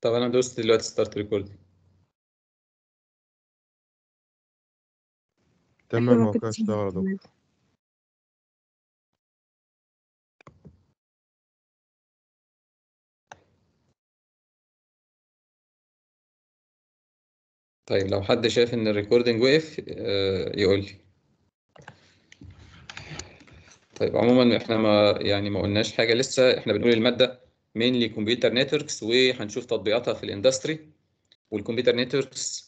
طب انا دوست دلوقتي ستارت ريكورد تمام أيوة هو كده كده اشتغل يا دكتور تمام. طيب لو حد شايف ان الريكوردنج وقف آه، يقول لي طيب عموما احنا ما يعني ما قلناش حاجه لسه احنا بنقول الماده مينلي كمبيوتر نتوركس وهنشوف تطبيقاتها في الاندستري والكمبيوتر نتوركس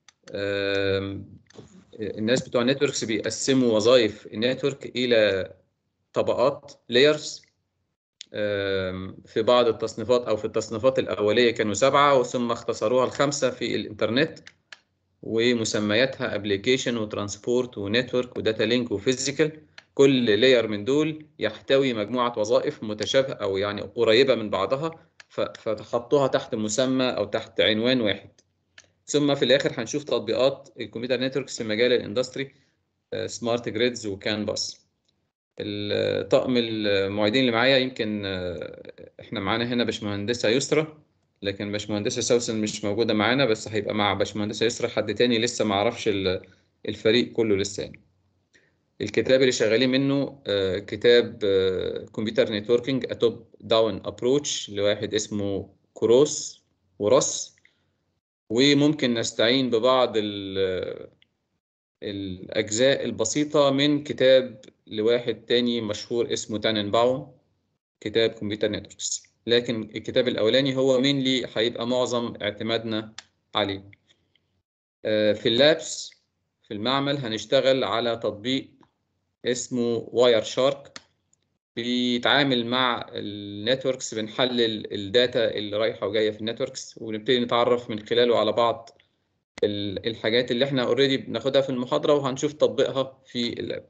الناس بتوع النتوركس بيقسموا وظائف النتورك الى طبقات layers آم، في بعض التصنيفات او في التصنيفات الاوليه كانوا سبعه ثم اختصروها لخمسه في الانترنت ومسمياتها ابلكيشن وترانسبورت ونتورك وداتا لينك وفيزيكال كل لاير من دول يحتوي مجموعه وظائف متشابهه او يعني قريبه من بعضها ف- فتحطوها تحت مسمى او تحت عنوان واحد ثم في الاخر هنشوف تطبيقات الكمبيوتر نتوركس في مجال الاندستري سمارت جريدز وكان باس الطقم المعيدين اللي معايا يمكن آه، احنا معانا هنا باشمهندسه يسرا لكن باشمهندسه سوسن مش موجوده معانا بس هيبقى مع باشمهندسه يسرا حد تاني لسه ما اعرفش ال- الفريق كله لسه يعني الكتاب اللي شغالين منه آه، كتاب كمبيوتر نتوركينج اتوب داون ابروتش لواحد اسمه كروس وراس وممكن نستعين ببعض ال- الأجزاء البسيطة من كتاب لواحد تاني مشهور اسمه تاننباوم كتاب كمبيوتر نتوركس لكن الكتاب الأولاني هو مينلي هيبقى معظم اعتمادنا عليه آه، في اللابس في المعمل هنشتغل على تطبيق اسمه واير شارك بيتعامل مع النتوركس بنحلل الداتا اللي رايحة وجاية في النتوركس ونبتدي نتعرف من خلاله على بعض ال- الحاجات اللي احنا اوريدي بناخدها في المحاضرة وهنشوف تطبيقها في اللاب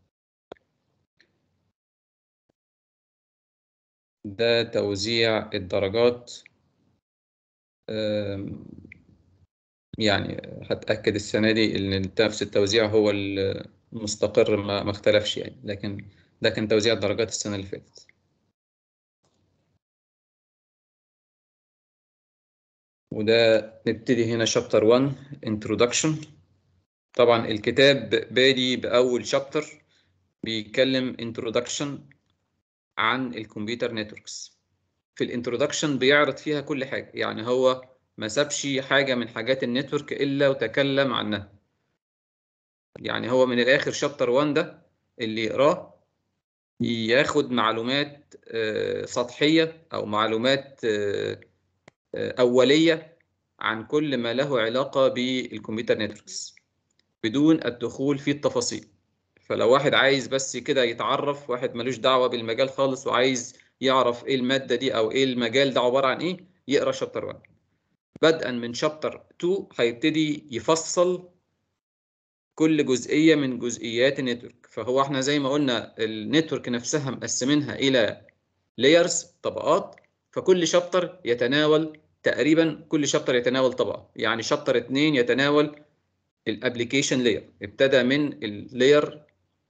ده توزيع الدرجات أم، يعني هتأكد السنة دي إن نفس التوزيع هو المستقر ما ما اختلفش يعني لكن ده كان توزيع الدرجات السنة اللي فاتت وده نبتدي هنا شابتر 1 introduction طبعا الكتاب بادي بأول شابتر بيتكلم introduction عن الكمبيوتر نتوركس في الانترودكشن بيعرض فيها كل حاجة يعني هو ما سابش حاجة من حاجات النتورك إلا وتكلم عنها يعني هو من الآخر شابتر 1 ده اللي يقراه ياخد معلومات آه، سطحية أو معلومات آه، آه، أولية عن كل ما له علاقة بالكمبيوتر نتوركس بدون الدخول في التفاصيل فلو واحد عايز بس كده يتعرف واحد ملوش دعوة بالمجال خالص وعايز يعرف ايه المادة دي او ايه المجال ده عبارة عن ايه يقرا شابتر 1 بدءا من شابتر 2 هيبتدي يفصل كل جزئية من جزئيات النتورك فهو احنا زي ما قلنا النتورك نفسها مقسمينها الى لايرز طبقات فكل شابتر يتناول تقريبا كل شابتر يتناول طبقة يعني شابتر 2 يتناول الابلكيشن لاير ابتدى من اللاير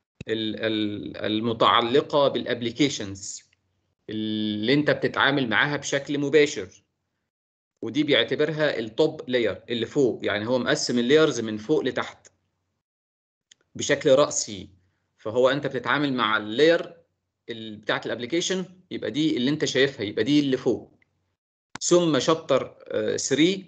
المتعلقة بالابلكيشنز اللي انت بتتعامل معاها بشكل مباشر ودي بيعتبرها التوب لاير اللي فوق يعني هو مقسم اللايرز من فوق لتحت بشكل رأسي فهو انت بتتعامل مع اللاير بتاعه الابلكيشن يبقى دي اللي انت شايفها يبقى دي اللي فوق ثم شابتر 3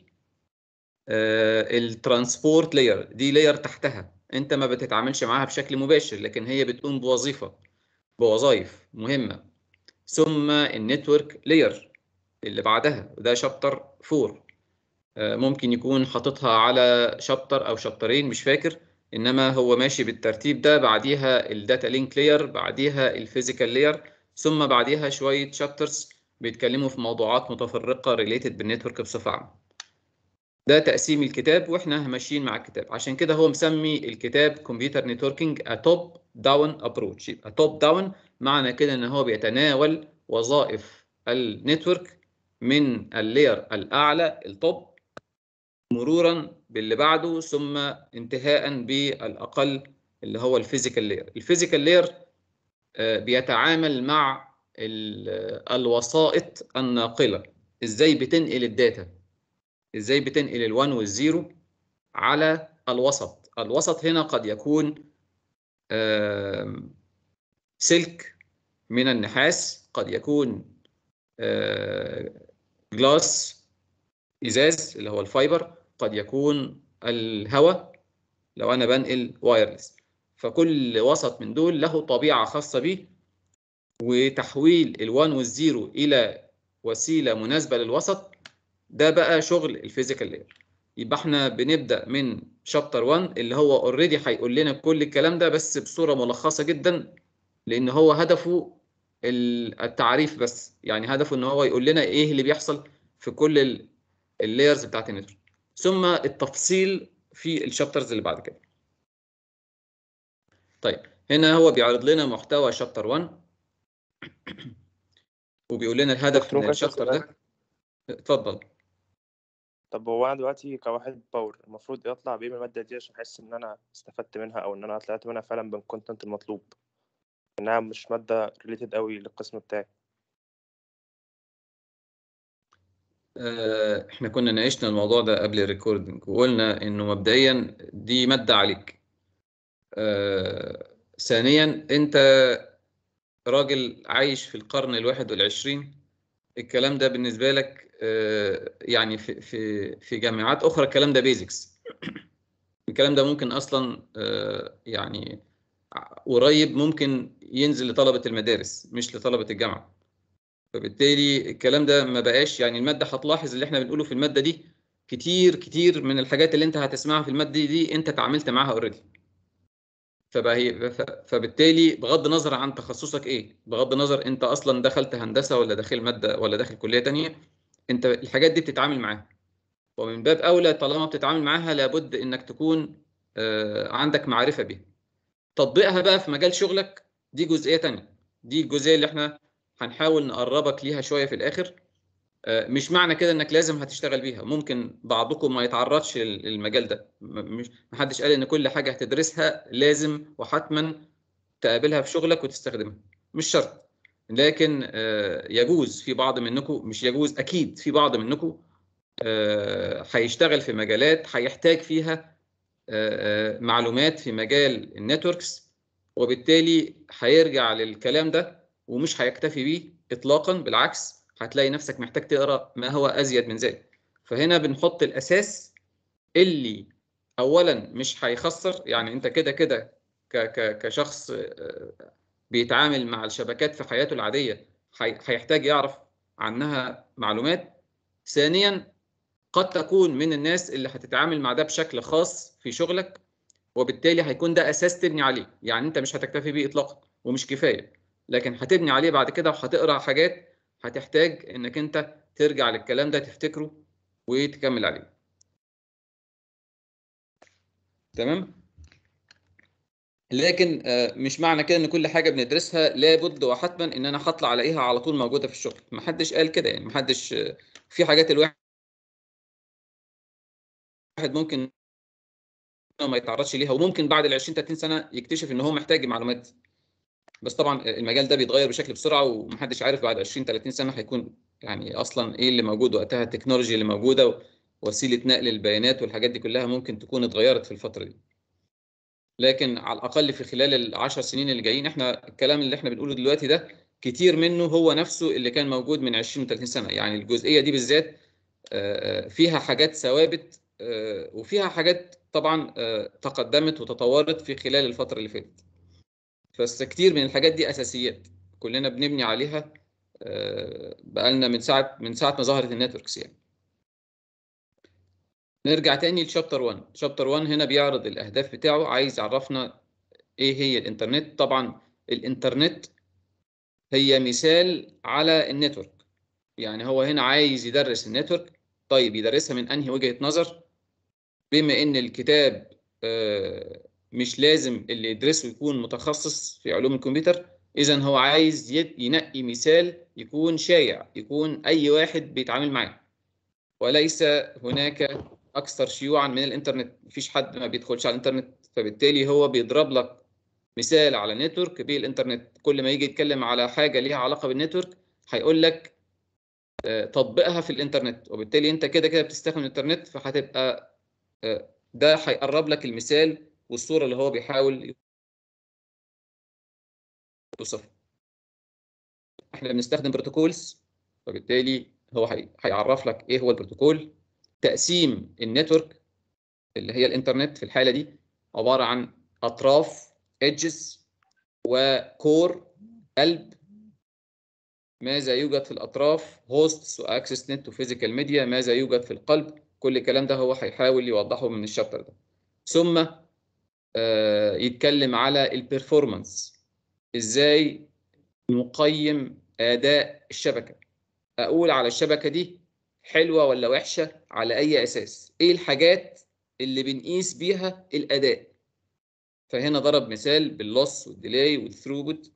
الترانسبورت لاير دي لاير تحتها انت ما بتتعاملش معاها بشكل مباشر لكن هي بتقوم بوظيفه بوظائف مهمه ثم النتورك لاير اللي بعدها وده شابتر 4 ممكن يكون حاططها على شابتر او شابترين مش فاكر انما هو ماشي بالترتيب ده بعديها الداتا لينك لاير بعديها الفيزيكال لاير ثم بعديها شويه شابترز بيتكلموا في موضوعات متفرقه ريليتد بالنتورك بصفه عامه ده تقسيم الكتاب واحنا ماشيين مع الكتاب عشان كده هو مسمي الكتاب كمبيوتر نتوركينج ا توب داون ابروتش يبقى توب داون معنى كده ان هو بيتناول وظائف النتورك من اللاير الاعلى التوب مرورا باللي بعده ثم انتهاء بالاقل اللي هو الفيزيكال لاير الفيزيكال لاير بيتعامل مع الوسائط الناقله ازاي بتنقل الداتا ازاي بتنقل ال1 والزيرو على الوسط الوسط هنا قد يكون آم، سلك من النحاس قد يكون جلاس ازاز اللي هو الفايبر قد يكون الهواء لو انا بنقل وايرلس فكل وسط من دول له طبيعه خاصه بيه وتحويل ال1 والزيرو الى وسيله مناسبه للوسط ده بقى شغل الفيزيكال لاير يبقى احنا بنبدا من شابتر 1 اللي هو اوريدي هيقول لنا كل الكلام ده بس بصوره ملخصه جدا لان هو هدفه ال- التعريف بس يعني هدفه ان هو يقول لنا ايه اللي بيحصل في كل اللايرز بتاعت النتورك ثم التفصيل في الشابترز اللي بعد كده طيب هنا هو بيعرض لنا محتوى شابتر 1 وبيقول لنا الهدف دكتور من ممكن أسأل الشابتر سؤال؟ ده اتفضل طب هو انا دلوقتي كواحد باور المفروض يطلع بيه من الماده دي عشان احس ان انا استفدت منها او ان انا طلعت منها فعلا بالكونتنت المطلوب انها مش ماده ريليتد قوي للقسم بتاعي آه، احنا كنا ناقشنا الموضوع ده قبل الريكوردنج وقلنا انه مبدئيا دي مادة عليك آه، ثانيا انت راجل عايش في القرن الواحد والعشرين الكلام ده بالنسبة لك آه، يعني في في في جامعات اخرى الكلام ده بيزكس الكلام ده ممكن اصلا آه، يعني قريب ممكن ينزل لطلبة المدارس مش لطلبة الجامعة فبالتالي الكلام ده ما بقاش يعني المادة هتلاحظ اللي احنا بنقوله في المادة دي كتير كتير من الحاجات اللي انت هتسمعها في المادة دي انت تعاملت معاها اوريدي فبقى هي ف- فبالتالي بغض النظر عن تخصصك ايه بغض النظر انت اصلا دخلت هندسة ولا داخل مادة ولا داخل كلية تانية انت الحاجات دي بتتعامل معاها ومن باب اولى طالما بتتعامل معاها لابد انك تكون آه، عندك معرفة بيها تطبيقها بقى في مجال شغلك دي جزئية تانية دي الجزئية اللي احنا هنحاول نقربك ليها شوية في الآخر آه، مش معنى كده انك لازم هتشتغل بيها ممكن بعضكم ما يتعرضش لل- للمجال ده م- مش محدش قال ان كل حاجة هتدرسها لازم وحتما تقابلها في شغلك وتستخدمها مش شرط لكن آه، يجوز في بعض منكم مش يجوز اكيد في بعض منكم آه، هيشتغل في مجالات هيحتاج فيها آه، آه، معلومات في مجال النتوركس وبالتالي هيرجع للكلام ده ومش هيكتفي بيه اطلاقا بالعكس هتلاقي نفسك محتاج تقرا ما هو ازيد من ذلك فهنا بنحط الاساس اللي اولا مش هيخسر يعني انت كده كده ك- ك- كشخص آه، بيتعامل مع الشبكات في حياته العاديه هي- هيحتاج يعرف عنها معلومات ثانيا قد تكون من الناس اللي هتتعامل مع ده بشكل خاص في شغلك وبالتالي هيكون ده اساس تبني عليه يعني انت مش هتكتفي بيه اطلاقا ومش كفايه لكن هتبني عليه بعد كده وهتقرا حاجات هتحتاج انك انت ترجع للكلام ده تفتكره وتكمل عليه تمام لكن آه، مش معنى كده ان كل حاجه بندرسها لابد وحتما ان انا هطلع الاقيها على طول موجوده في الشغل محدش قال كده يعني محدش آه، في حاجات الواحد ممكن إنه ما يتعرضش ليها وممكن بعد ال 20 30 سنه يكتشف ان هو محتاج المعلومات دي. بس طبعا المجال ده بيتغير بشكل بسرعه ومحدش عارف بعد 20 30 سنه هيكون يعني اصلا ايه اللي موجود وقتها التكنولوجيا اللي موجوده وسيله نقل البيانات والحاجات دي كلها ممكن تكون اتغيرت في الفتره دي لكن على الاقل في خلال العشر سنين اللي جايين احنا الكلام اللي احنا بنقوله دلوقتي ده كتير منه هو نفسه اللي كان موجود من 20 30 سنه يعني الجزئيه دي بالذات آه، فيها حاجات ثوابت آه، وفيها حاجات طبعا آه، تقدمت وتطورت في خلال الفتره اللي فاتت بس كتير من الحاجات دي اساسيات كلنا بنبني عليها آه، بقالنا من ساعه من ساعه ما ظهرت النتوركس يعني نرجع تاني لشابتر 1 شابتر 1 هنا بيعرض الاهداف بتاعه عايز يعرفنا ايه هي الانترنت طبعا الانترنت هي مثال على النتورك يعني هو هنا عايز يدرس النتورك طيب يدرسها من انهي وجهة نظر بما ان الكتاب آه، مش لازم اللي يدرسه يكون متخصص في علوم الكمبيوتر اذا هو عايز يد- ينقي مثال يكون شائع يكون اي واحد بيتعامل معاه وليس هناك اكثر شيوعا من الانترنت مفيش حد ما بيدخلش على الانترنت فبالتالي هو بيضرب لك مثال على نتورك بالانترنت كل ما يجي يتكلم على حاجه ليها علاقه بالنتورك هيقول لك آه، تطبيقها في الانترنت وبالتالي انت كده كده بتستخدم الانترنت فهتبقى آه، ده هيقرب لك المثال والصوره اللي هو بيحاول يوصفها احنا بنستخدم بروتوكولز وبالتالي هو هي- هيعرف لك ايه هو البروتوكول تقسيم النتورك اللي هي الانترنت في الحاله دي عباره عن اطراف ايدجز وكور قلب ماذا يوجد في الاطراف هوستس واكسس نت وفيزيكال ميديا ماذا يوجد في القلب كل الكلام ده هو هيحاول يوضحه من الشابتر ده ثم آه، يتكلم على البرفورمانس ازاي نقيم اداء الشبكه اقول على الشبكه دي حلوه ولا وحشه على اي اساس ايه الحاجات اللي بنقيس بيها الاداء فهنا ضرب مثال باللوس والديلاي والثروبوت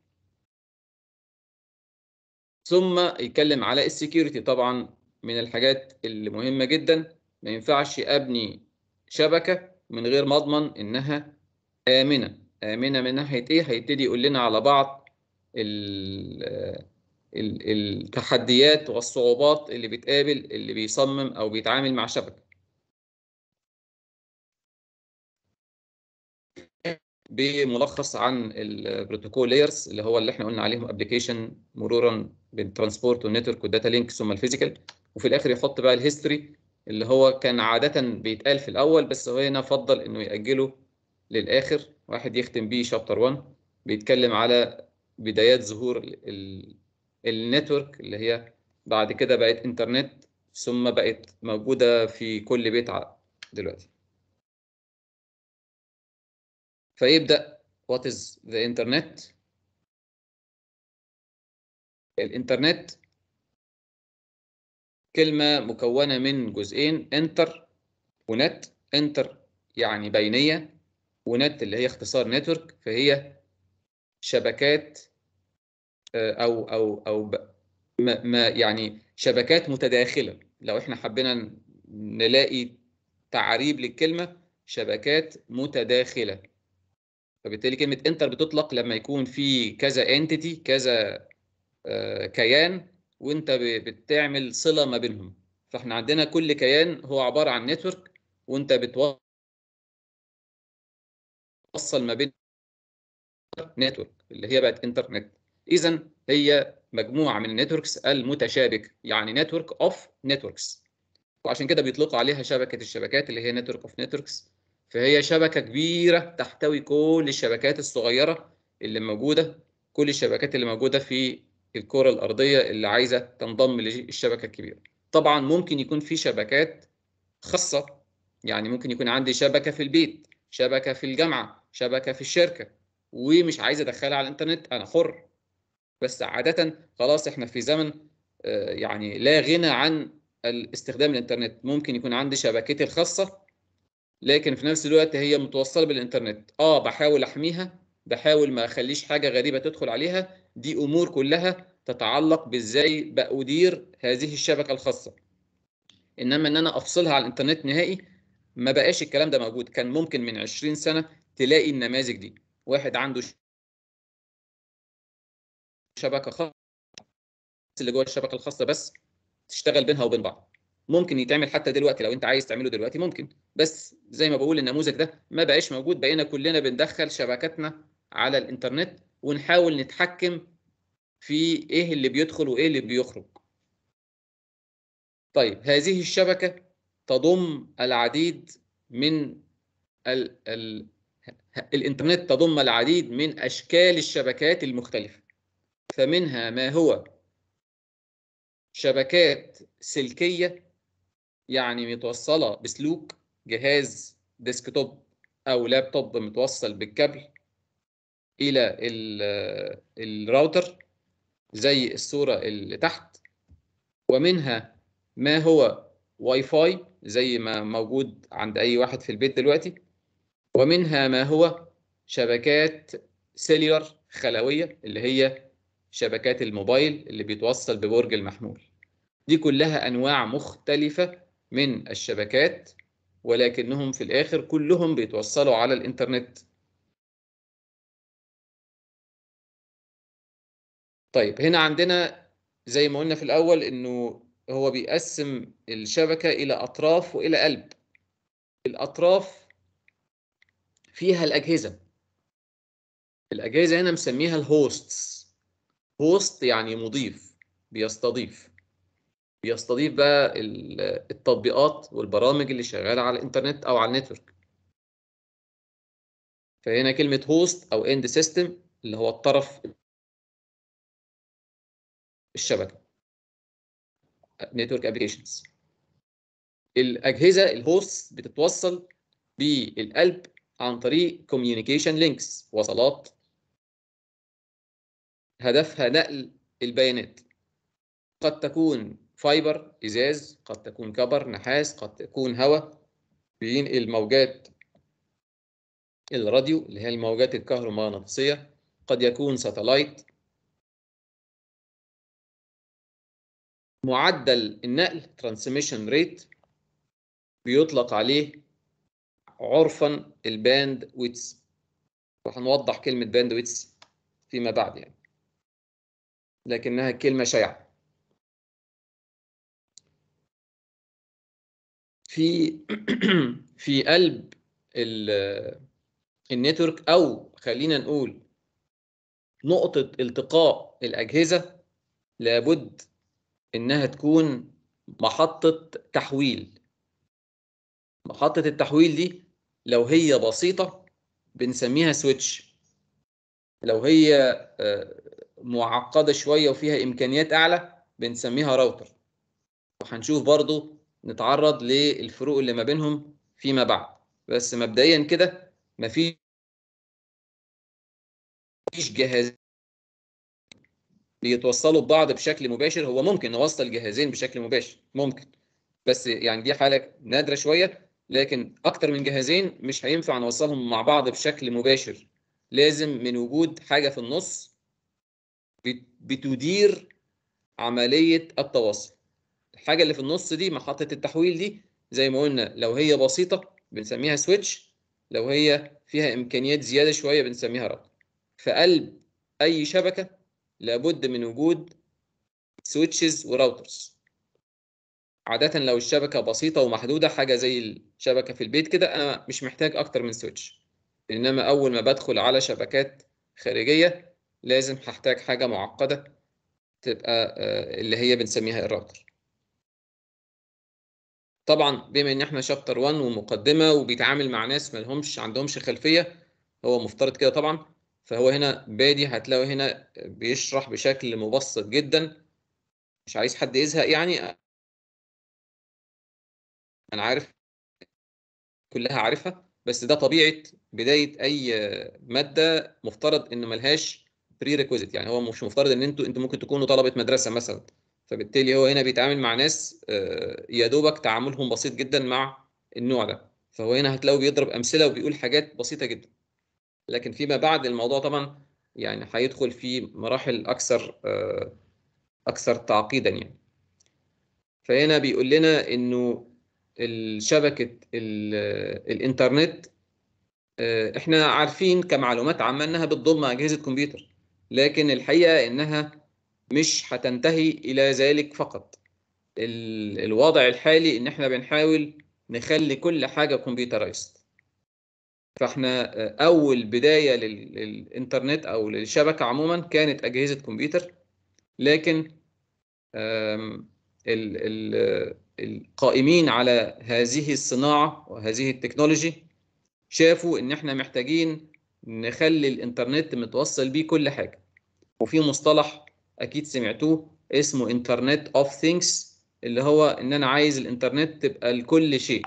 ثم يتكلم على السكيورتي طبعا من الحاجات اللي مهمه جدا ما ينفعش ابني شبكه من غير ما اضمن انها امنه امنه من ناحيه ايه هيبتدي يقول لنا على بعض ال- ال- التحديات والصعوبات اللي بتقابل اللي بيصمم او بيتعامل مع شبكه بملخص عن البروتوكول لايرز اللي هو اللي احنا قلنا عليهم ابلكيشن مرورا بالترانسبورت والنتورك والداتا لينك ثم الفيزيكال وفي الاخر يحط بقى الهيستوري اللي هو كان عاده بيتقال في الاول بس هو هنا فضل انه ياجله للاخر واحد يختم بيه شابتر 1 بيتكلم على بدايات ظهور ال- ال- النتورك اللي هي بعد كده بقت انترنت ثم بقت موجوده في كل بيت ع- دلوقتي فيبدأ what is the internet الإنترنت كلمة مكونة من جزئين انتر ونت انتر يعني بينية ونت اللي هي اختصار نتورك فهي شبكات آه، أو أو أو ب- ما ما يعني شبكات متداخلة لو احنا حبينا نلاقي تعريب للكلمة شبكات متداخلة فبالتالي كلمة انتر بتطلق لما يكون في كذا انتيتي كذا آه، كيان وانت ب- بتعمل صلة ما بينهم فاحنا عندنا كل كيان هو عبارة عن نتورك وانت بتوصل ما بين نتورك اللي هي بقت انترنت اذا هي مجموعة من النتوركس المتشابكة يعني نتورك اوف نتوركس وعشان كده بيطلقوا عليها شبكة الشبكات اللي هي نتورك اوف نتوركس فهي شبكة كبيرة تحتوي كل الشبكات الصغيرة اللي موجودة كل الشبكات اللي موجودة في الكرة الأرضية اللي عايزة تنضم للشبكة الكبيرة طبعا ممكن يكون في شبكات خاصة يعني ممكن يكون عندي شبكة في البيت شبكة في الجامعة شبكة في الشركة ومش عايز أدخلها على الإنترنت أنا حر بس عادة خلاص إحنا في زمن آه، يعني لا غنى عن استخدام الإنترنت ممكن يكون عندي شبكتي الخاصة لكن في نفس الوقت هي متوصله بالانترنت اه بحاول احميها بحاول ما اخليش حاجه غريبه تدخل عليها دي امور كلها تتعلق بازاي بادير هذه الشبكه الخاصه انما ان انا افصلها على الانترنت نهائي ما بقاش الكلام ده موجود كان ممكن من 20 سنه تلاقي النماذج دي واحد عنده شبكه خاصه اللي جوه الشبكه الخاصه بس تشتغل بينها وبين بعض ممكن يتعمل حتى دلوقتي لو انت عايز تعمله دلوقتي ممكن بس زي ما بقول النموذج ده ما بقاش موجود بقينا كلنا بندخل شبكاتنا على الانترنت ونحاول نتحكم في ايه اللي بيدخل وايه اللي بيخرج طيب هذه الشبكة تضم العديد من ال ال الانترنت تضم العديد من اشكال الشبكات المختلفة فمنها ما هو شبكات سلكية يعني متوصلة بسلوك جهاز ديسكتوب أو لابتوب متوصل بالكابل إلى ال- الراوتر زي الصورة اللي تحت ومنها ما هو واي فاي زي ما موجود عند أي واحد في البيت دلوقتي ومنها ما هو شبكات سيلولار خلوية اللي هي شبكات الموبايل اللي بيتوصل ببرج المحمول دي كلها أنواع مختلفة من الشبكات ولكنهم في الآخر كلهم بيتوصلوا على الإنترنت طيب هنا عندنا زي ما قلنا في الأول إنه هو بيقسم الشبكة إلى أطراف وإلى قلب الأطراف فيها الأجهزة الأجهزة هنا مسميها الهوستس هوست يعني مضيف بيستضيف بيستضيف بقى ال- التطبيقات والبرامج اللي شغالة على الإنترنت أو على النتورك فهنا كلمة هوست أو إند سيستم اللي هو الطرف الشبكة نتورك ابلكيشنز الأجهزة الهوست بتتوصل بالقلب عن طريق كوميونيكيشن لينكس وصلات هدفها نقل البيانات قد تكون فايبر ازاز قد تكون كبر نحاس قد تكون هواء بينقل موجات الراديو اللي هي الموجات الكهرومغناطيسيه قد يكون ساتلايت معدل النقل ترانسميشن ريت بيطلق عليه عرفا الباند ويتس وهنوضح كلمة باند ويتس فيما بعد يعني لكنها كلمة شائعة في في قلب ال- النتورك او خلينا نقول نقطة التقاء الأجهزة لابد إنها تكون محطة تحويل محطة التحويل دي لو هي بسيطة بنسميها سويتش لو هي آه، معقدة شوية وفيها إمكانيات أعلى بنسميها راوتر وهنشوف برضو نتعرض للفروق اللي ما بينهم فيما بعد بس مبدئيا كده مفيش جهاز بيتوصلوا ببعض بشكل مباشر هو ممكن نوصل جهازين بشكل مباشر ممكن بس يعني دي حالة نادرة شوية لكن أكتر من جهازين مش هينفع نوصلهم مع بعض بشكل مباشر لازم من وجود حاجة في النص بت- بتدير عملية التواصل الحاجة اللي في النص دي محطة التحويل دي زي ما قلنا لو هي بسيطة بنسميها سويتش لو هي فيها إمكانيات زيادة شوية بنسميها راوتر في قلب أي شبكة لابد من وجود سويتشز وراوترز عادة لو الشبكة بسيطة ومحدودة حاجة زي الشبكة في البيت كده أنا مش محتاج أكتر من سويتش إنما أول ما بدخل على شبكات خارجية لازم هحتاج حاجة معقدة تبقى آه، اللي هي بنسميها الراوتر طبعا بما ان احنا شابتر 1 ومقدمه وبيتعامل مع ناس ما لهمش عندهمش خلفيه هو مفترض كده طبعا فهو هنا بادي هتلاقوا هنا بيشرح بشكل مبسط جدا مش عايز حد يزهق يعني انا عارف كلها عارفها بس ده طبيعه بدايه اي ماده مفترض ان ملهاش بري ريكويزيت يعني هو مش مفترض ان انتوا انتوا ممكن تكونوا طلبه مدرسه مثلا فبالتالي هو هنا بيتعامل مع ناس آه، يا دوبك تعاملهم بسيط جدا مع النوع ده فهو هنا هتلاقوا بيضرب امثله وبيقول حاجات بسيطه جدا لكن فيما بعد الموضوع طبعا يعني هيدخل في مراحل اكثر آه، اكثر تعقيدا يعني فهنا بيقول لنا انه الشبكه ال- الانترنت آه، احنا عارفين كمعلومات عامه انها بتضم اجهزه كمبيوتر لكن الحقيقه انها مش هتنتهي الى ذلك فقط ال- الوضع الحالي ان احنا بنحاول نخلي كل حاجه كمبيوترايزد فاحنا آه، اول بدايه لل- للانترنت او للشبكه عموما كانت اجهزه كمبيوتر لكن آم، ال- ال- القائمين على هذه الصناعه وهذه التكنولوجي شافوا ان احنا محتاجين نخلي الانترنت متوصل بيه كل حاجه وفي مصطلح اكيد سمعتوه اسمه انترنت اوف ثينجز اللي هو ان انا عايز الانترنت تبقى لكل شيء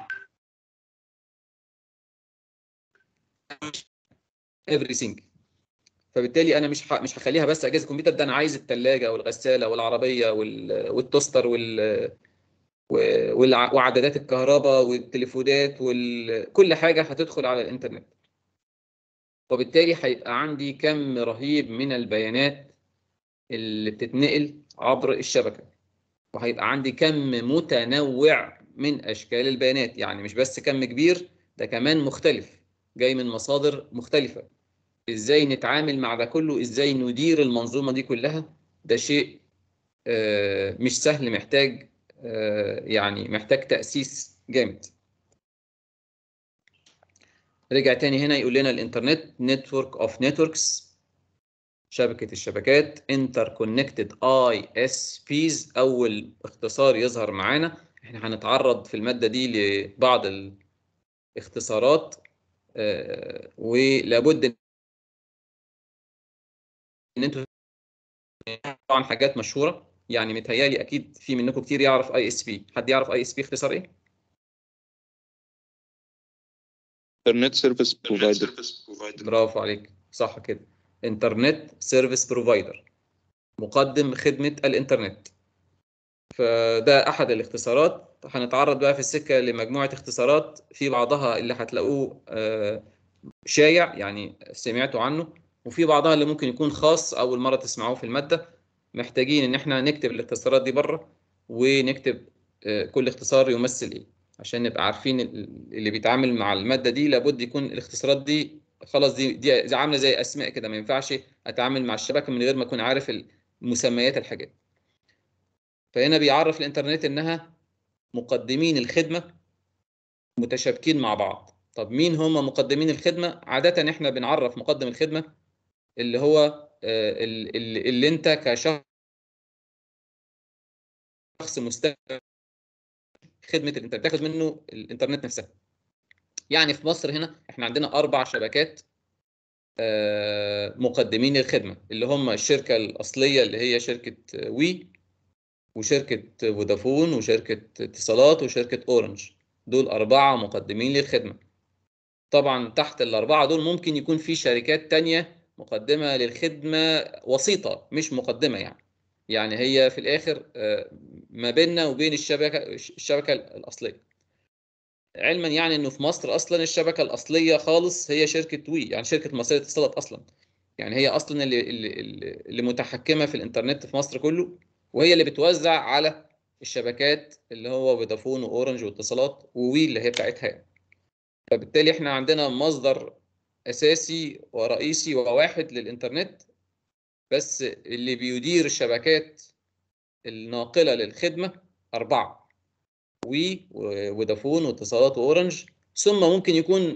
everything فبالتالي انا مش ح... مش هخليها بس اجهزه كمبيوتر ده انا عايز الثلاجه والغساله والعربيه وال... والتوستر وال و- والع... وعدادات الكهرباء والتليفونات وال... كل حاجه هتدخل على الانترنت وبالتالي هيبقى عندي كم رهيب من البيانات اللي بتتنقل عبر الشبكه وهيبقى عندي كم متنوع من اشكال البيانات يعني مش بس كم كبير ده كمان مختلف جاي من مصادر مختلفه ازاي نتعامل مع ده كله ازاي ندير المنظومه دي كلها ده شيء آه، مش سهل محتاج آه، يعني محتاج تأسيس جامد رجع تاني هنا يقول لنا الانترنت نتورك اوف نتوركس شبكة الشبكات Interconnected ISPs أول اختصار يظهر معانا احنا هنتعرض في المادة دي لبعض الاختصارات آه، ولابد ان انتوا طبعا حاجات مشهورة يعني متهيالي اكيد في منكم كتير يعرف اي اس بي حد يعرف اي اس بي اختصار ايه؟ انترنت سيرفيس بروفايدر برافو عليك صح كده انترنت سيرفيس بروفايدر مقدم خدمة الانترنت فده احد الاختصارات هنتعرض بقى في السكة لمجموعة اختصارات في بعضها اللي هتلاقوه آه، شايع يعني سمعتوا عنه وفي بعضها اللي ممكن يكون خاص اول مرة تسمعوه في المادة محتاجين ان احنا نكتب الاختصارات دي بره ونكتب آه، كل اختصار يمثل ايه عشان نبقى عارفين ال- اللي بيتعامل مع المادة دي لابد يكون الاختصارات دي خلاص دي دي زي- عاملة زي اسماء كده ما ينفعش اتعامل مع الشبكة من غير ما اكون عارف مسميات الحاجات فهنا بيعرف الانترنت انها مقدمين الخدمة متشابكين مع بعض طب مين هم مقدمين الخدمة عادة احنا بنعرف مقدم الخدمة اللي هو آه، ال- ال- اللي انت كشخص مستخدم خدمة الانترنت تاخد منه الانترنت نفسها يعني في مصر هنا احنا عندنا اربع شبكات آه، مقدمين الخدمة اللي هم الشركة الأصلية اللي هي شركة وي وشركة فودافون وشركة اتصالات وشركة أورنج دول أربعة مقدمين للخدمة طبعا تحت الأربعة دول ممكن يكون في شركات تانية مقدمة للخدمة وسيطة مش مقدمة يعني يعني هي في الآخر آه، ما بيننا وبين الشبكة الشبكة الأصلية علما يعني انه في مصر اصلا الشبكه الاصليه خالص هي شركه وي يعني شركه مصريه اتصالات اصلا يعني هي اصلا اللي اللي, اللي متحكمه في الانترنت في مصر كله وهي اللي بتوزع على الشبكات اللي هو فودافون واورنج واتصالات ووي اللي هي بتاعتها يعني. فبالتالي احنا عندنا مصدر اساسي ورئيسي وواحد للانترنت بس اللي بيدير الشبكات الناقله للخدمه اربعه وي وفودافون واتصالات واورنج ثم ممكن يكون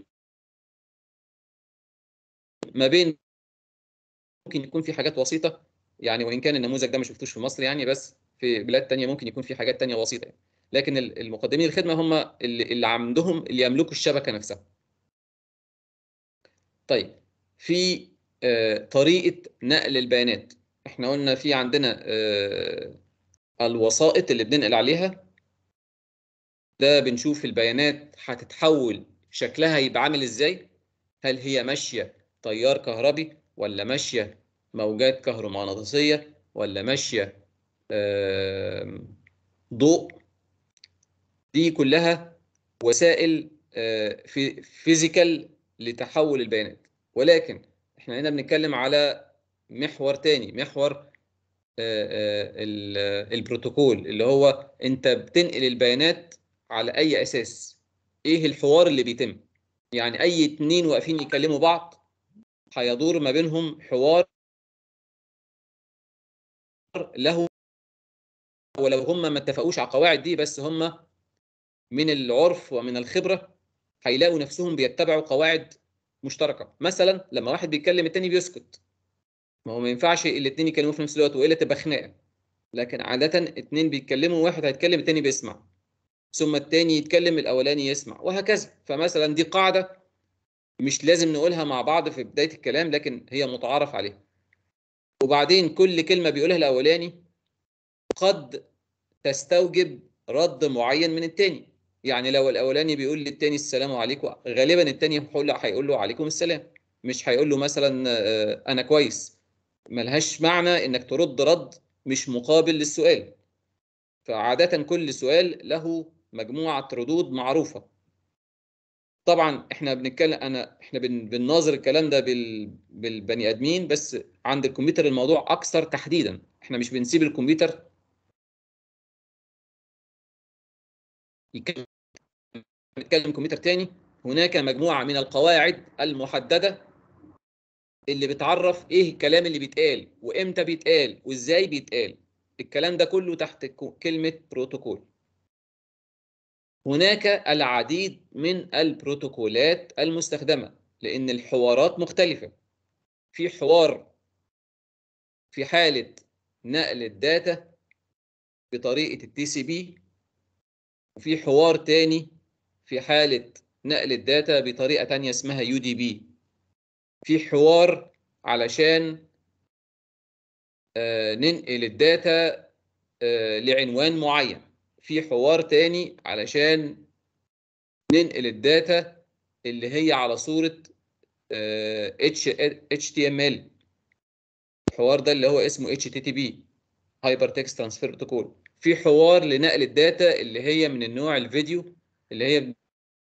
ما بين ممكن يكون في حاجات وسيطه يعني وان كان النموذج ده ما شفتوش في مصر يعني بس في بلاد تانية ممكن يكون في حاجات تانية وسيطه يعني. لكن ال- المقدمين الخدمه هم اللي, اللي عندهم اللي يملكوا الشبكه نفسها. طيب في آه، طريقه نقل البيانات احنا قلنا في عندنا آه، الوسائط اللي بننقل عليها ده بنشوف البيانات هتتحول شكلها يبقى عامل ازاي هل هي ماشيه تيار كهربي ولا ماشيه موجات كهرومغناطيسيه ولا ماشيه آم، ضوء دي كلها وسائل آه، في فيزيكال لتحول البيانات ولكن احنا هنا بنتكلم على محور تاني محور آه، آه، ال- البروتوكول اللي هو انت بتنقل البيانات على اي اساس ايه الحوار اللي بيتم يعني اي اتنين واقفين يكلموا بعض هيدور ما بينهم حوار له ولو هم ما اتفقوش على القواعد دي بس هم من العرف ومن الخبرة هيلاقوا نفسهم بيتبعوا قواعد مشتركة مثلا لما واحد بيتكلم التاني بيسكت ما هو ما ينفعش الاتنين يتكلموا في نفس الوقت والا تبقى خناقة لكن عادة اتنين بيتكلموا واحد هيتكلم التاني بيسمع ثم التاني يتكلم الاولاني يسمع وهكذا فمثلا دي قاعدة مش لازم نقولها مع بعض في بداية الكلام لكن هي متعارف عليها وبعدين كل كلمة بيقولها الاولاني قد تستوجب رد معين من التاني يعني لو الاولاني بيقول للتاني السلام عليكم غالبا التاني هيقول له هيقول له عليكم السلام مش هيقول له مثلا آه، انا كويس ملهاش معنى انك ترد رد مش مقابل للسؤال فعادة كل سؤال له مجموعة ردود معروفة طبعا احنا بنتكلم انا احنا بن- بنناظر الكلام ده بال بالبني ادمين بس عند الكمبيوتر الموضوع اكثر تحديدا احنا مش بنسيب الكمبيوتر يتكلم نتكلم كمبيوتر تاني هناك مجموعة من القواعد المحددة اللي بتعرف ايه الكلام اللي بيتقال وامتى بيتقال وازاي بيتقال الكلام ده كله تحت ك- كلمة بروتوكول هناك العديد من البروتوكولات المستخدمة لأن الحوارات مختلفة في حوار في حالة نقل الداتا بطريقة التي سي بي وفي حوار تاني في حالة نقل الداتا بطريقة تانية اسمها يو دي بي في حوار علشان آه، ننقل الداتا آه، لعنوان معين في حوار تاني علشان ننقل الداتا اللي هي على صورة آه، اتش HTML الحوار ده اللي هو اسمه HTTP هايبر تكست ترانسفير بروتوكول في حوار لنقل الداتا اللي هي من النوع الفيديو اللي هي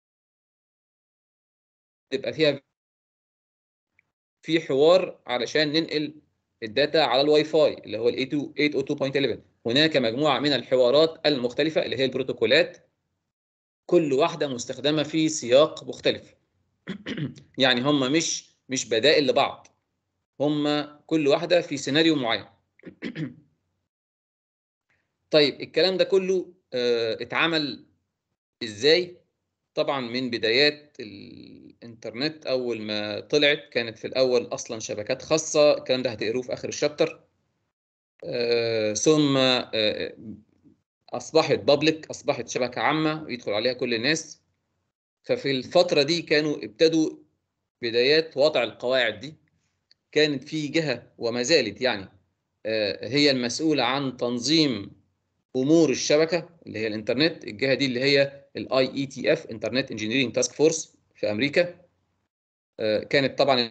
بتبقى فيها في حوار علشان ننقل الداتا على الواي فاي اللي هو ال 802.11 هناك مجموعة من الحوارات المختلفة اللي هي البروتوكولات كل واحدة مستخدمة في سياق مختلف يعني هم مش مش بدائل لبعض هم كل واحدة في سيناريو معين طيب الكلام ده كله آه، اتعمل ازاي طبعا من بدايات الانترنت اول ما طلعت كانت في الاول اصلا شبكات خاصه الكلام ده هتقروه في اخر الشابتر آه، ثم آه، اصبحت بابليك اصبحت شبكه عامه يدخل عليها كل الناس ففي الفتره دي كانوا ابتدوا بدايات وضع القواعد دي كانت في جهه وما زالت يعني آه، هي المسؤوله عن تنظيم امور الشبكه اللي هي الانترنت الجهه دي اللي هي الاي اي تي اف انترنت انجينيرنج تاسك فورس في امريكا آه، كانت طبعا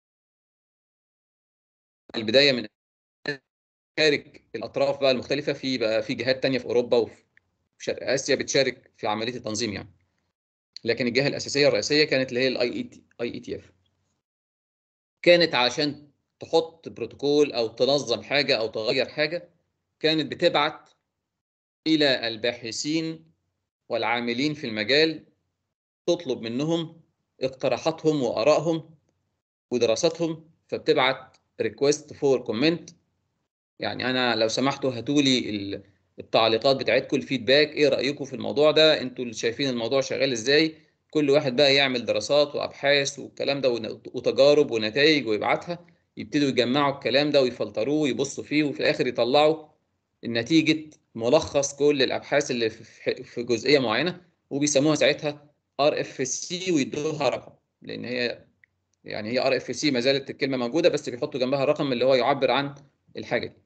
البدايه من شارك الاطراف بقى المختلفه في بقى في جهات تانية في اوروبا وفي شرق اسيا بتشارك في عمليه التنظيم يعني لكن الجهه الاساسيه الرئيسيه كانت اللي هي الاي اي تي اي اي تي اف كانت عشان تحط بروتوكول او تنظم حاجه او تغير حاجه كانت بتبعت الى الباحثين والعاملين في المجال تطلب منهم اقتراحاتهم وارائهم ودراساتهم فبتبعت ريكويست فور كومنت يعني انا لو سمحتوا هاتوا لي التعليقات بتاعتكم الفيدباك ايه رايكم في الموضوع ده انتوا اللي شايفين الموضوع شغال ازاي كل واحد بقى يعمل دراسات وابحاث والكلام ده ون- وتجارب ونتائج ويبعتها يبتدوا يجمعوا الكلام ده ويفلتروه ويبصوا فيه وفي الاخر يطلعوا نتيجه ملخص كل الابحاث اللي في في جزئيه معينه وبيسموها ساعتها ار اف سي ويدوها رقم لان هي يعني هي ار اف سي ما زالت الكلمه موجوده بس بيحطوا جنبها رقم اللي هو يعبر عن الحاجه دي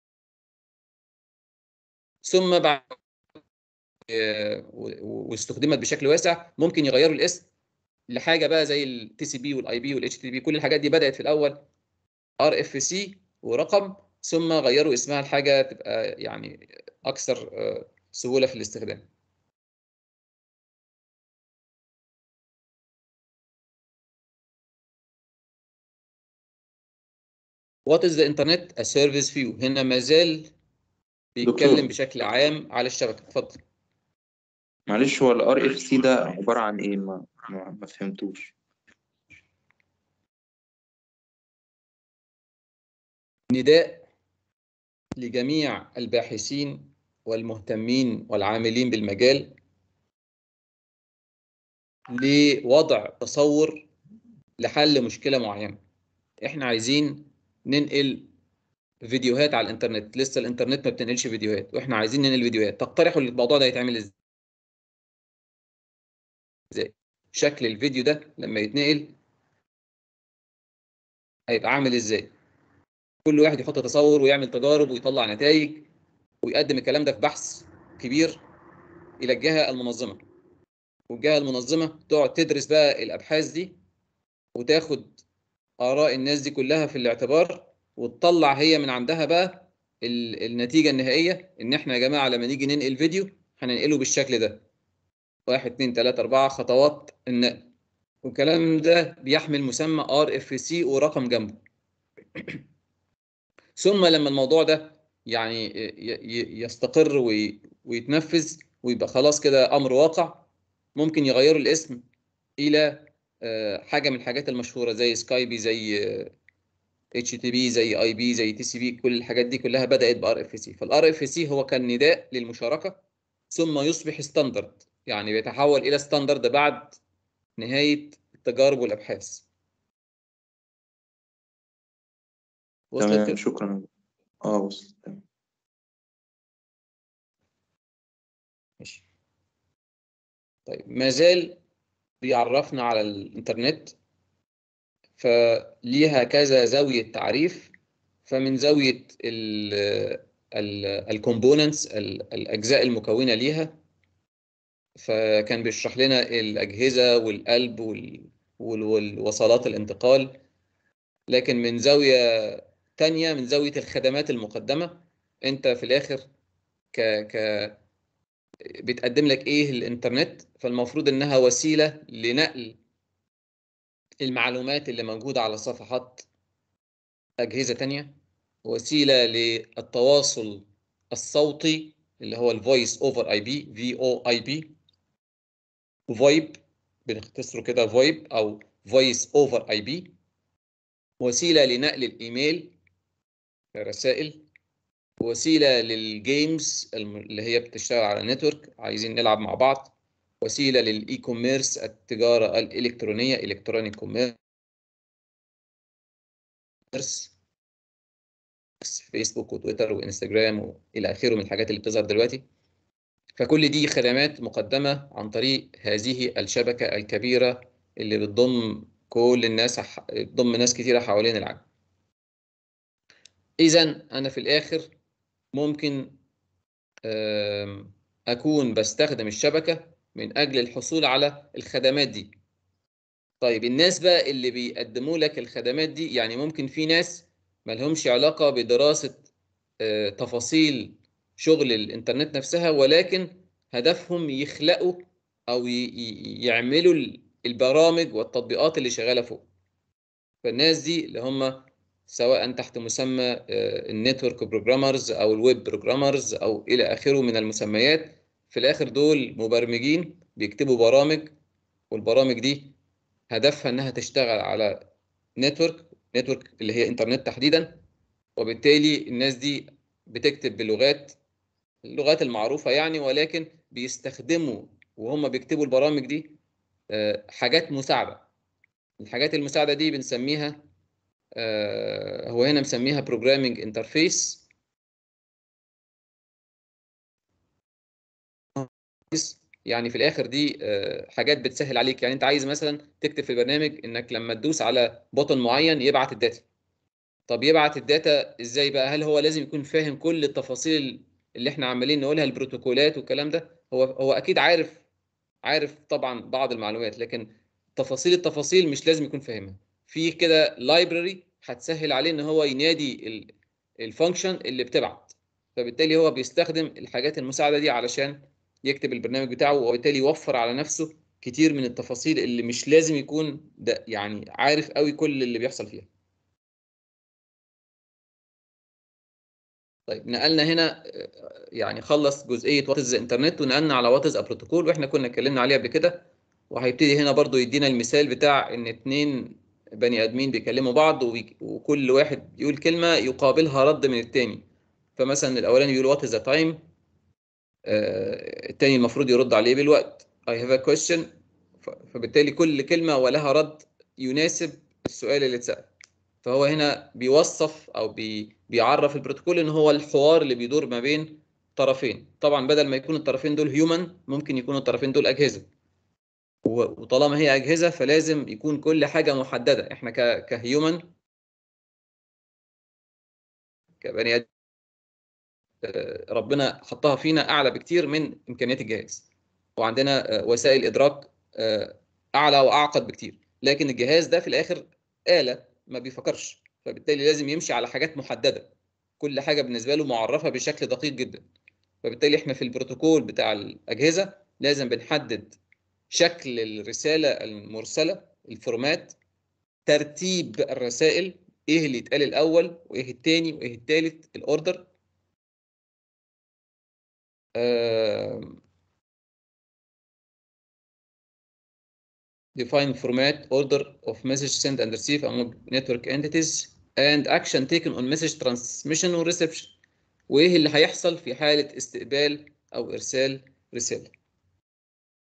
ثم بعد آه، و- واستخدمت بشكل واسع ممكن يغيروا الاسم لحاجه بقى زي التي سي بي والاي بي والاتش تي بي كل الحاجات دي بدات في الاول ار اف سي ورقم ثم غيروا اسمها لحاجه تبقى يعني اكثر آه، سهوله في الاستخدام What is the internet a service view هنا ما زال بيتكلم دكتور. بشكل عام على الشبكه اتفضل معلش هو ال RFC ده عبارة عن إيه؟ ما ما, ما فهمتوش نداء لجميع الباحثين والمهتمين والعاملين بالمجال لوضع تصور لحل مشكلة معينة احنا عايزين ننقل فيديوهات على الانترنت لسه الانترنت ما بتنقلش فيديوهات واحنا عايزين ننقل فيديوهات تقترحوا الموضوع ده يتعمل ازاي شكل الفيديو ده لما يتنقل هيبقى عامل ازاي كل واحد يحط تصور ويعمل تجارب ويطلع نتائج ويقدم الكلام ده في بحث كبير الى الجهه المنظمه والجهه المنظمه تقعد تدرس بقى الابحاث دي وتاخد اراء الناس دي كلها في الاعتبار وتطلع هي من عندها بقى ال- النتيجه النهائيه ان احنا يا جماعه لما نيجي ننقل فيديو هننقله بالشكل ده واحد اتنين تلاته اربعه خطوات النقل والكلام ده بيحمل مسمى ار اف سي ورقم جنبه ثم لما الموضوع ده يعني ي- ي- يستقر وي- ويتنفذ ويبقى خلاص كده امر واقع ممكن يغيروا الاسم الى آه، حاجه من الحاجات المشهوره زي سكايبي زي اتش تي بي زي اي بي زي تي سي بي كل الحاجات دي كلها بدات بار اف سي فالار اف سي هو كان نداء للمشاركه ثم يصبح ستاندرد يعني بيتحول الى ستاندرد بعد نهايه التجارب والابحاث وصلت تمام كده؟ شكرا اه وصلت تمام ماشي طيب ما زال بيعرفنا على الإنترنت فليها كذا زاوية تعريف فمن زاوية الكومبوننتس الأجزاء المكونة ليها فكان بيشرح لنا الأجهزة والقلب وال- وال- والوصلات الانتقال لكن من زاوية تانية من زاوية الخدمات المقدمة أنت في الآخر ك ك بتقدم لك ايه الانترنت فالمفروض انها وسيله لنقل المعلومات اللي موجوده على صفحات اجهزه تانية وسيله للتواصل الصوتي اللي هو الفويس اوفر اي بي في او اي بي فويب بنختصره كده فويب او فويس اوفر اي بي وسيله لنقل الايميل رسائل وسيله للجيمز الم- اللي هي بتشتغل على نتورك عايزين نلعب مع بعض وسيله للاي كوميرس التجاره الالكترونيه الكترونيك كوميرس فيسبوك وتويتر وانستجرام والى اخره من الحاجات اللي بتظهر دلوقتي فكل دي خدمات مقدمه عن طريق هذه الشبكه الكبيره اللي بتضم كل الناس ح- بتضم ناس كتيره حوالين العالم اذا انا في الاخر ممكن آم، أكون بستخدم الشبكة من أجل الحصول على الخدمات دي طيب الناس بقى اللي بيقدموا لك الخدمات دي يعني ممكن في ناس ملهمش علاقة بدراسة آه، تفاصيل شغل الإنترنت نفسها ولكن هدفهم يخلقوا أو ي- ي- يعملوا ال- البرامج والتطبيقات اللي شغالة فوق فالناس دي اللي هم سواء تحت مسمى النتورك بروجرامرز او الويب بروجرامرز او الى اخره من المسميات في الاخر دول مبرمجين بيكتبوا برامج والبرامج دي هدفها انها تشتغل على نتورك نتورك اللي هي انترنت تحديدا وبالتالي الناس دي بتكتب بلغات اللغات المعروفة يعني ولكن بيستخدموا وهم بيكتبوا البرامج دي آه، حاجات مساعدة الحاجات المساعدة دي بنسميها آه، هو هنا مسميها بروجرامينج انترفيس يعني في الاخر دي آه، حاجات بتسهل عليك يعني انت عايز مثلا تكتب في البرنامج انك لما تدوس على بوتن معين يبعت الداتا طب يبعت الداتا ازاي بقى هل هو لازم يكون فاهم كل التفاصيل اللي احنا عمالين نقولها البروتوكولات والكلام ده هو هو اكيد عارف عارف طبعا بعض المعلومات لكن تفاصيل التفاصيل مش لازم يكون فاهمها في كده لايبراري هتسهل عليه ان هو ينادي الفانكشن اللي بتبعت فبالتالي هو بيستخدم الحاجات المساعده دي علشان يكتب البرنامج بتاعه وبالتالي يوفر على نفسه كتير من التفاصيل اللي مش لازم يكون ده يعني عارف قوي كل اللي بيحصل فيها طيب نقلنا هنا آه، يعني خلص جزئيه وات از انترنت ونقلنا على وات از بروتوكول واحنا كنا اتكلمنا عليه قبل كده وهيبتدي هنا برضو يدينا المثال بتاع ان اتنين بني ادمين بيكلموا بعض وبي- وكل واحد يقول كلمه يقابلها رد من التاني فمثلا الاولاني يقول وات از تايم التاني المفروض يرد عليه بالوقت I have a question ف- فبالتالي كل كلمه ولها رد يناسب السؤال اللي اتسال فهو هنا بيوصف او بي بيعرف البروتوكول ان هو الحوار اللي بيدور ما بين طرفين طبعا بدل ما يكون الطرفين دول هيومن ممكن يكونوا الطرفين دول اجهزه و- وطالما هي اجهزه فلازم يكون كل حاجه محدده احنا ك كهيومن كبني ادم آه، ربنا حطها فينا اعلى بكتير من امكانيات الجهاز وعندنا آه، وسائل ادراك آه، اعلى واعقد بكتير لكن الجهاز ده في الاخر آلة ما بيفكرش فبالتالي لازم يمشي على حاجات محدده كل حاجه بالنسبه له معرفه بشكل دقيق جدا فبالتالي احنا في البروتوكول بتاع الاجهزه لازم بنحدد شكل الرساله المرسله الفورمات ترتيب الرسائل ايه اللي يتقال الاول وايه التاني وايه التالت الاوردر آم، define format order of message sent and receive among network entities and action taken on message transmission و reception وايه اللي هيحصل في حالة استقبال او ارسال رسالة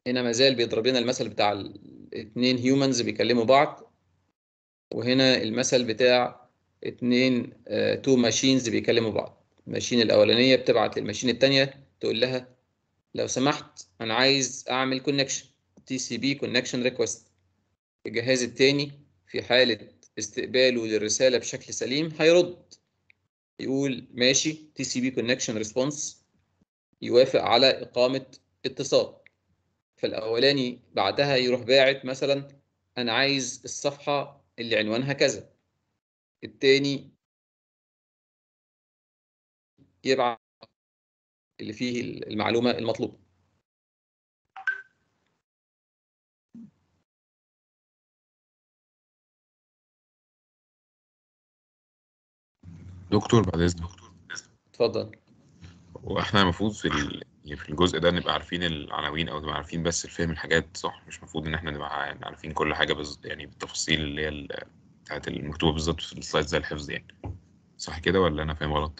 هنا مازال بيضرب لنا المثل بتاع الاثنين هيومنز بيكلموا بعض وهنا المثل بتاع اتنين تو ماشينز بيكلموا بعض الماشين الاولانيه بتبعت للماشين الثانيه تقول لها لو سمحت انا عايز اعمل كونكشن تي سي بي كونكشن ريكوست الجهاز الثاني في حاله استقباله للرساله بشكل سليم هيرد يقول ماشي تي سي بي كونكشن ريسبونس يوافق على اقامه اتصال فالاولاني بعدها يروح باعت مثلا انا عايز الصفحه اللي عنوانها كذا التاني يبعت اللي فيه المعلومه المطلوبه دكتور بعد اذنك اتفضل واحنا المفروض في ال... يعني في الجزء ده نبقى عارفين العناوين او نبقى عارفين بس الفهم الحاجات صح مش المفروض ان احنا نبقى يعني عارفين كل حاجه بز... يعني بالتفاصيل اللي هي ال- بتاعت المكتوبه بالظبط في السلايد زي الحفظ يعني صح كده ولا انا فاهم غلط؟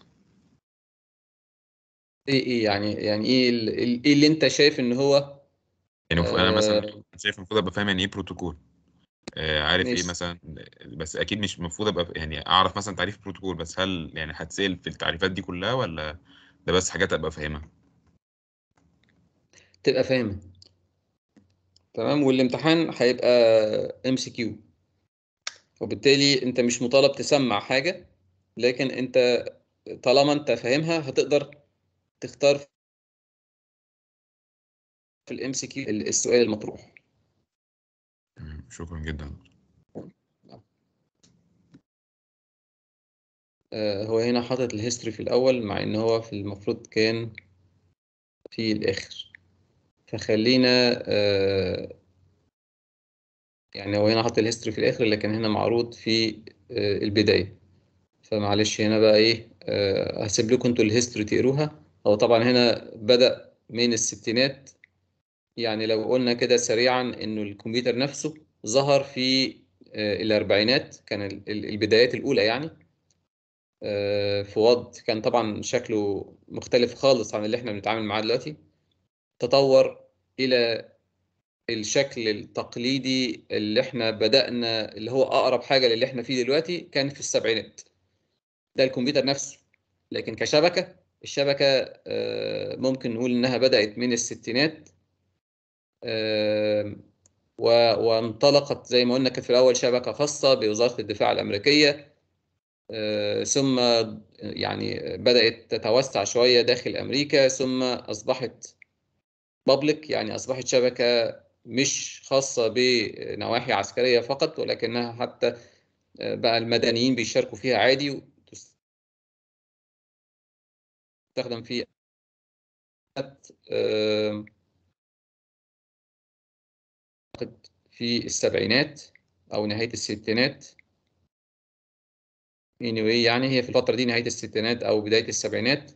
ايه ايه يعني يعني ايه ال- ال- ايه اللي انت شايف ان هو يعني المفروض انا آه. مثلا شايف المفروض ابقى فاهم يعني ايه بروتوكول آه عارف ايه ماشي. مثلا بس اكيد مش المفروض ابقى يعني اعرف مثلا تعريف بروتوكول بس هل يعني هتسال في التعريفات دي كلها ولا ده بس حاجات ابقى فاهمها تبقى فاهمها تمام والامتحان هيبقى ام سي كيو وبالتالي انت مش مطالب تسمع حاجه لكن انت طالما انت فاهمها هتقدر تختار في الام سي كيو السؤال المطروح مم، شكرا جدا آه، هو هنا حاطط الهيستوري في الأول مع إن هو في المفروض كان في الآخر فخلينا آه، يعني هو هنا حاطط الهيستوري في الآخر لكن هنا معروض في آه، البداية فمعلش هنا بقى إيه آه، هسيب لكم انتوا الهيستوري تقروها هو طبعا هنا بدأ من الستينات يعني لو قلنا كده سريعا إنه الكمبيوتر نفسه ظهر في آه، الأربعينات كان ال- ال- البدايات الأولى يعني آه، في وضع كان طبعا شكله مختلف خالص عن اللي احنا بنتعامل معاه دلوقتي تطور إلى الشكل التقليدي اللي احنا بدأنا اللي هو أقرب حاجة للي احنا فيه دلوقتي كان في السبعينات ده الكمبيوتر نفسه لكن كشبكة الشبكة آه، ممكن نقول إنها بدأت من الستينات آه، و- وانطلقت زي ما قلنا كانت في الأول شبكة خاصة بوزارة الدفاع الأمريكية آه، ثم يعني بدأت تتوسع شوية داخل أمريكا ثم أصبحت بابليك يعني أصبحت شبكة مش خاصة بنواحي عسكرية فقط ولكنها حتى آه، بقى المدنيين بيشاركوا فيها عادي وتستخدم في آه، في السبعينات أو نهاية الستينات anyway يعني هي في الفترة دي نهاية الستينات أو بداية السبعينات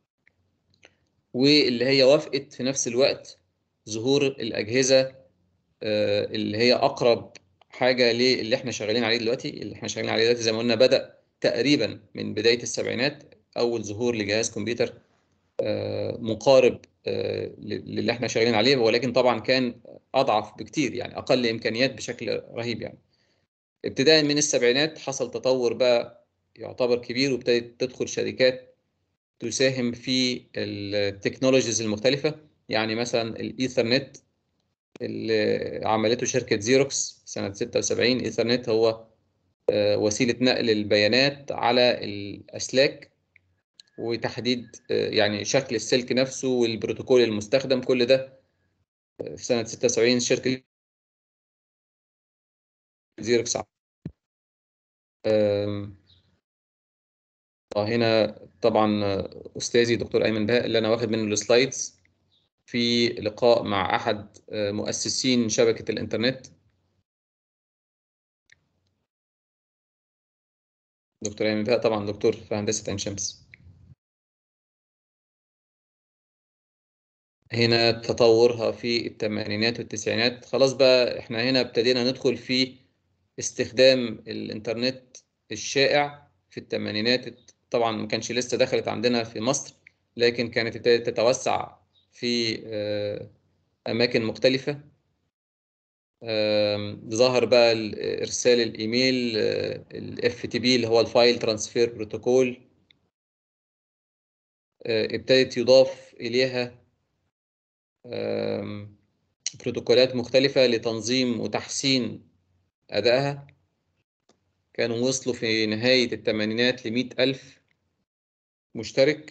واللي هي وافقت في نفس الوقت ظهور الأجهزة آه، اللي هي أقرب حاجة للي احنا شغالين عليه دلوقتي اللي احنا شغالين عليه دلوقتي زي ما قلنا بدأ تقريبا من بداية السبعينات أول ظهور لجهاز كمبيوتر آه، مقارب آه، ل- للي احنا شغالين عليه ولكن طبعا كان أضعف بكتير يعني أقل إمكانيات بشكل رهيب يعني ابتداء من السبعينات حصل تطور بقى يعتبر كبير وابتدت تدخل شركات تساهم في التكنولوجيز المختلفة يعني مثلا الإيثرنت اللي عملته شركة زيروكس سنة 76 إيثرنت هو آه، وسيلة نقل البيانات على الأسلاك وتحديد آه، يعني شكل السلك نفسه والبروتوكول المستخدم كل ده آه، في سنة 76 شركة زيروكس آم، آه، هنا طبعا آه، أستاذي دكتور أيمن بهاء اللي أنا واخد منه السلايدز في لقاء مع أحد آه، مؤسسين شبكة الإنترنت دكتور أيمن بهاء طبعا دكتور في هندسة عين شمس هنا تطورها في الثمانينات والتسعينات خلاص بقى احنا هنا ابتدينا ندخل في استخدام الإنترنت الشائع في الثمانينات طبعا ما كانش لسه دخلت عندنا في مصر لكن كانت ابتدت تتوسع في آه، أماكن مختلفة آم، ظهر بقى ال- إرسال الإيميل ال FTP اللي هو الفايل ترانسفير بروتوكول ابتدت يضاف إليها آم، بروتوكولات مختلفة لتنظيم وتحسين أدائها كانوا وصلوا في نهاية الثمانينات لمئة ألف مشترك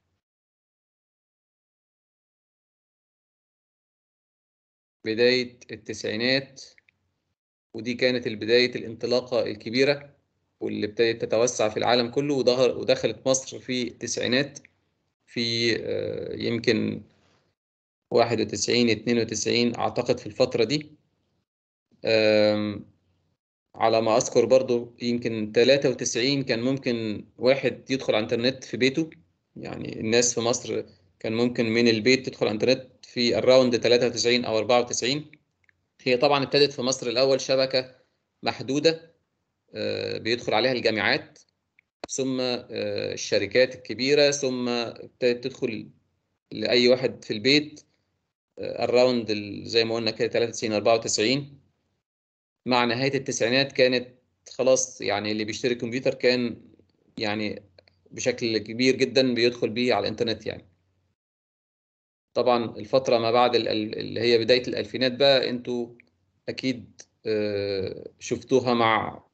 بداية التسعينات ودي كانت بداية الانطلاقة الكبيرة واللي ابتدت تتوسع في العالم كله وظهر ودخلت مصر في التسعينات في آه، يمكن 91 92 أعتقد في الفترة دي آم، على ما أذكر برضو يمكن 93 كان ممكن واحد يدخل على الإنترنت في بيته يعني الناس في مصر كان ممكن من البيت تدخل على الإنترنت في الراوند 93 أو 94 هي طبعا ابتدت في مصر الأول شبكة محدودة آه، بيدخل عليها الجامعات ثم آه، الشركات الكبيرة ثم ابتدت تدخل لأي واحد في البيت الراوند زي ما قلنا كده 93 94 مع نهاية التسعينات كانت خلاص يعني اللي بيشتري كمبيوتر كان يعني بشكل كبير جدا بيدخل بيه على الإنترنت يعني طبعا الفترة ما بعد ال- ال- اللي هي بداية الألفينات بقى انتوا أكيد آه، شفتوها مع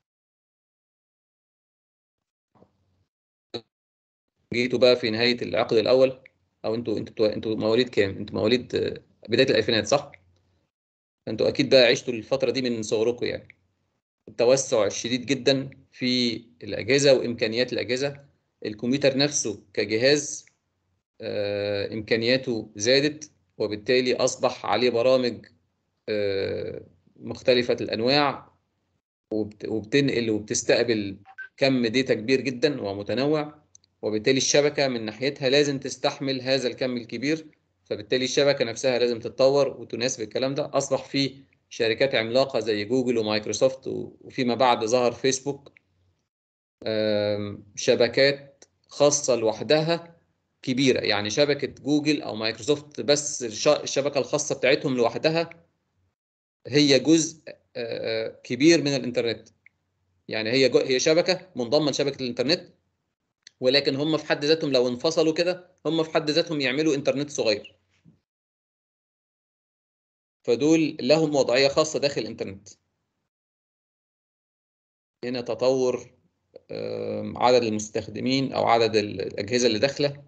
جيتوا بقى في نهاية العقد الأول أو انتوا انتوا انتوا مواليد كام؟ انتوا مواليد آه، بداية الألفينات صح؟ انتوا أكيد بقى عشتوا الفترة دي من صغركم يعني التوسع الشديد جدا في الأجهزة وإمكانيات الأجهزة الكمبيوتر نفسه كجهاز آه، إمكانياته زادت وبالتالي أصبح عليه برامج آه، مختلفة الأنواع وبت- وبتنقل وبتستقبل كم داتا كبير جدا ومتنوع وبالتالي الشبكة من ناحيتها لازم تستحمل هذا الكم الكبير فبالتالي الشبكة نفسها لازم تتطور وتناسب الكلام ده أصبح في شركات عملاقة زي جوجل ومايكروسوفت و- وفيما بعد ظهر فيسبوك آم، شبكات خاصة لوحدها كبيرة يعني شبكة جوجل أو مايكروسوفت بس الش- الشبكة الخاصة بتاعتهم لوحدها هي جزء آه، آه، كبير من الإنترنت يعني هي جو- هي شبكة منضمة لشبكة الإنترنت ولكن هم في حد ذاتهم لو انفصلوا كده هم في حد ذاتهم يعملوا إنترنت صغير فدول لهم وضعية خاصة داخل الإنترنت هنا تطور آم، عدد المستخدمين أو عدد الأجهزة اللي داخلة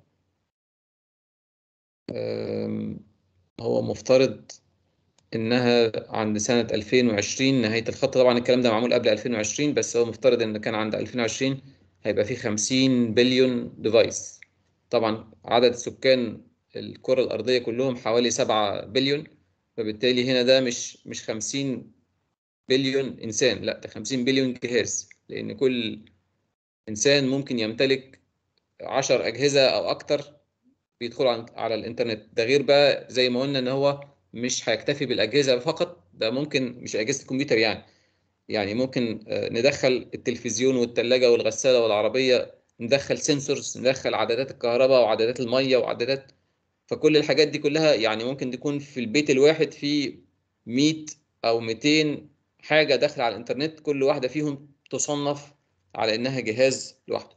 آم، هو مفترض إنها عند سنة 2020 نهاية الخط طبعا الكلام ده معمول قبل 2020 بس هو مفترض إن كان عند 2020 هيبقى فيه 50 بليون ديفايس طبعا عدد سكان الكرة الأرضية كلهم حوالي 7 بليون فبالتالي هنا ده مش مش 50 بليون إنسان لا ده 50 بليون جهاز لأن كل إنسان ممكن يمتلك 10 أجهزة أو أكتر بيدخلوا عن- على الإنترنت ده غير بقى زي ما قلنا إن هو مش هيكتفي بالأجهزة فقط ده ممكن مش أجهزة الكمبيوتر يعني يعني ممكن آه، ندخل التلفزيون والثلاجة والغسالة والعربية ندخل سنسورز ندخل عدادات الكهرباء وعدادات المية وعدادات فكل الحاجات دي كلها يعني ممكن تكون في البيت الواحد في 100 أو 200 حاجة داخلة على الإنترنت كل واحدة فيهم تصنف على إنها جهاز لوحده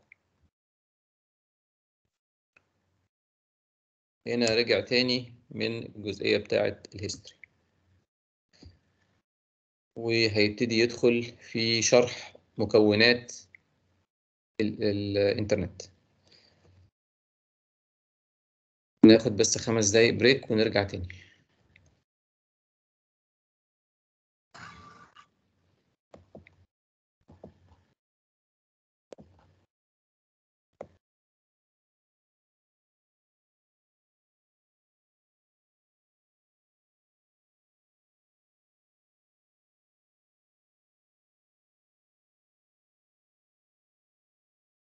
هنا رجع تاني من الجزئية بتاعة الهيستوري وهيبتدي يدخل في شرح مكونات ال- الإنترنت ناخد بس خمس دقايق بريك ونرجع تاني